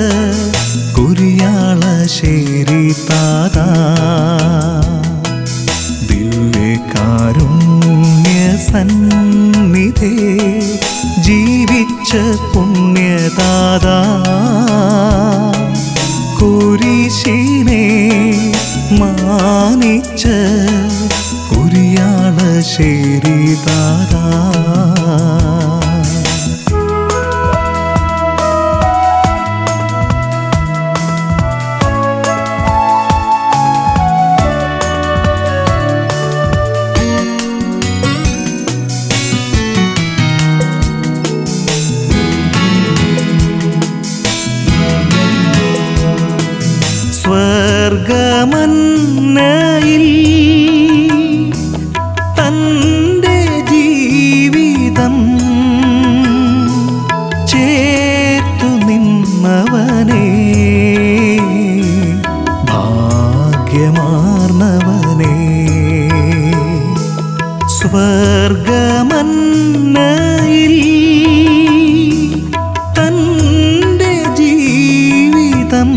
കുരിയാള ശേരി താതാ ദിവ്യകാരുണ്യ സന്നിധേ ജീവിച്ച പുണ്യദാതാ കുരിശിനെ മാനിച്ച കുരിയാള ശേരി താതാ സ്വർഗമന്നയിൽ തൻ്റെ ജീവിതം ചേർത്തു നിന്നവനെ ഭാഗ്യമാർന്നവനെ സ്വർഗമന്നയിൽ തൻ്റെ ജീവിതം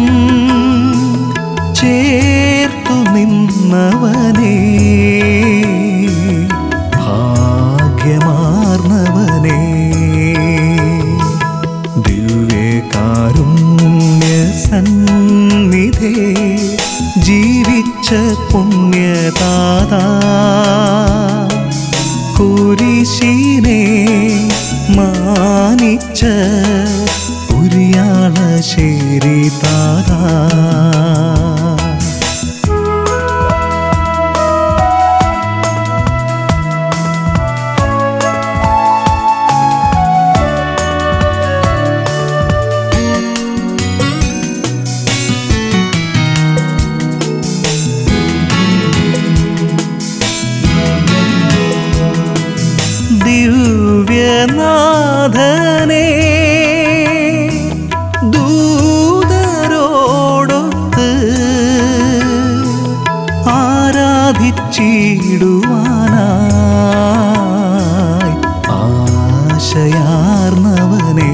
ചേർത്തു നിന്നവനെ ഭാഗ്യമാർന്നവനെ ദിവ്യകാരുണ്യ സന്നിധേ ജീവിച്ച പുണ്യദാതാ കുരിശിനെ മാനിച്ച ഉരിയാള ശേരി താതാ ദിവ്യനാഥനെ ദൂതരോടൊത്ത് ആരാധിച്ചിടുവാനായി ആശയാർന്നവനെ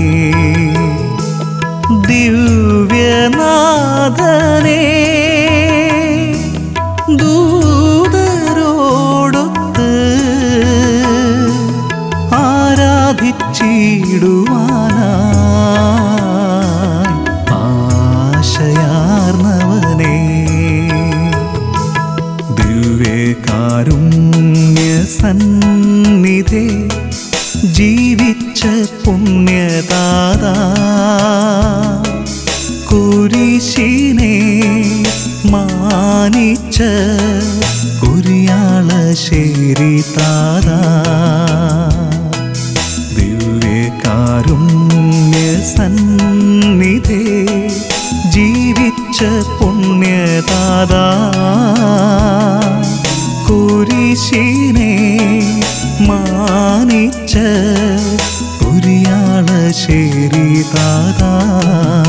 ദിവ്യനാഥനെ ദൂതരോടൊത്ത് ആരാധിച്ചിടുവാനായി ആശയാർന്നവനെ ദിവ്യകാരുണ്യ സന്നിധേ ജീവിച്ച പുണ്യദാതാ കുരിശിനെ മാനിച്ച കുരിയാള ശേരി താതാ ദിവ്യകാരുണ്യ സന്നിധേ ജീവിച്ച പുണ്യദാതാ കുരിശിനെ മാനിച്ച കുരിയാള ശേരി താതാ